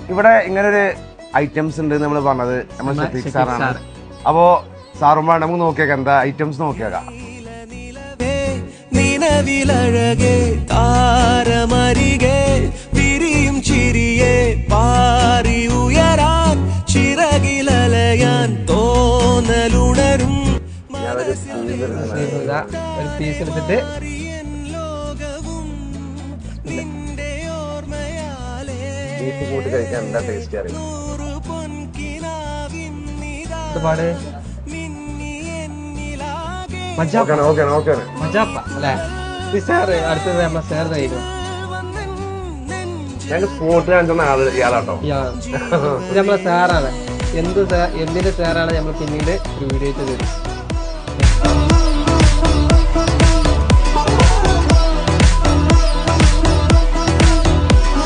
ഇവിടെ ഇങ്ങനെ ഒരു ഐറ്റംസ് ഉണ്ട് നമ്മൾ പറഞ്ഞത് നമ്മൾ നമ്മളെ ഷഫീഖ് ഷഫീഖ് സാറാണ് സാറ്. അപ്പോ സാറുമ്പോൾ നമുക്ക് നോക്കിയേക്കാം എന്താ ഐറ്റംസ് നോക്കിയേക്കാം നിലവിലഴകെ താരമരികെ വിരിയും ചിരിയെ പാറി ഉയരാൻ ചിറകിലലയാൻ തോന്നലുണരും ഇതാ ഒരു പീസ് എടുത്തിട്ട് ബീഫ് കൂട്ടി കഴിക്കാൻ എന്താ ടേസ്റ്റ് അറിയാം ഒരുപാട് മജാപ്പ ഓക്കെ ഓക്കെ ഓക്കെ മജാപ്പ അല്ലേ ഈ സാറ് അടുത്തത് നമ്മളെ സാർ തരും ഞങ്ങൾക്ക് സ്പോട്ട് കാണിച്ച ആള് ഇയാളാട്ടോ ഇത് നമ്മളെ സാറാണ് എന്ത് സാ- എന്തിന്റെ സാറാണ് നമ്മൾ പിന്നീട് ഒരു വീഡിയോ ചെയ്ത് തരും